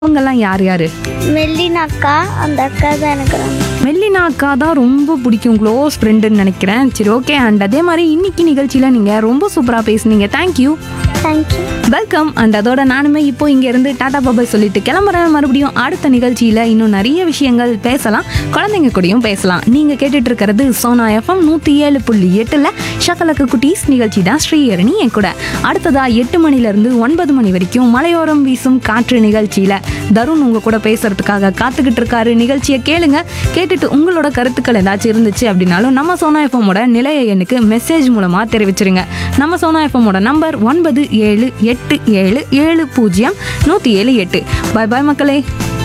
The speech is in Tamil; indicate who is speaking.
Speaker 1: அவங்கெல்லாம் யார் யார்
Speaker 2: மெல்லின அக்கா அந்த அக்கா தான் எனக்கு ரொம்ப
Speaker 1: மெல்லினா அக்கா தான் ரொம்ப பிடிக்கும் க்ளோஸ் ஃப்ரெண்டுன்னு நினைக்கிறேன் சரி ஓகே அண்ட் அதே மாதிரி இன்னைக்கு நிகழ்ச்சியில் நீங்கள் ரொம்ப சூப்பராக பேசுனீங்க தேங்க்யூ
Speaker 2: தேங்க்யூ
Speaker 1: வெல்கம் அண்ட் அதோட நானுமே இப்போ இங்க இருந்து டாடா பாபாய் சொல்லிட்டு கிளம்புறேன் மறுபடியும் அடுத்த நிகழ்ச்சியில இன்னும் நிறைய விஷயங்கள் பேசலாம் குழந்தைங்க கூடயும் பேசலாம் நீங்க கேட்டுட்டு இருக்கிறது சோனா எஃப்எம் நூத்தி ஏழு புள்ளி எட்டுல ஷக்கலக்கு குட்டீஸ் நிகழ்ச்சி தான் ஸ்ரீஹரணி என் கூட அடுத்ததா எட்டு மணில இருந்து ஒன்பது மணி வரைக்கும் மலையோரம் வீசும் காற்று நிகழ்ச்சியில தருண் உங்க கூட பேசுறதுக்காக காத்துக்கிட்டு இருக்காரு நிகழ்ச்சியை கேளுங்க கேட்டுட்டு உங்களோட கருத்துக்கள் ஏதாச்சும் இருந்துச்சு அப்படின்னாலும் நம்ம சோனா எஃப்எம்மோட நிலைய எண்ணுக்கு மெசேஜ் மூலமா தெரிவிச்சிருங்க நம்ம சோனா எஃப்எம்மோட நம்பர் ஒன்பது ஏழு எட்டு ஏழு ஏழு பூஜ்ஜியம் நூற்றி ஏழு எட்டு பாய் பாய் மக்களே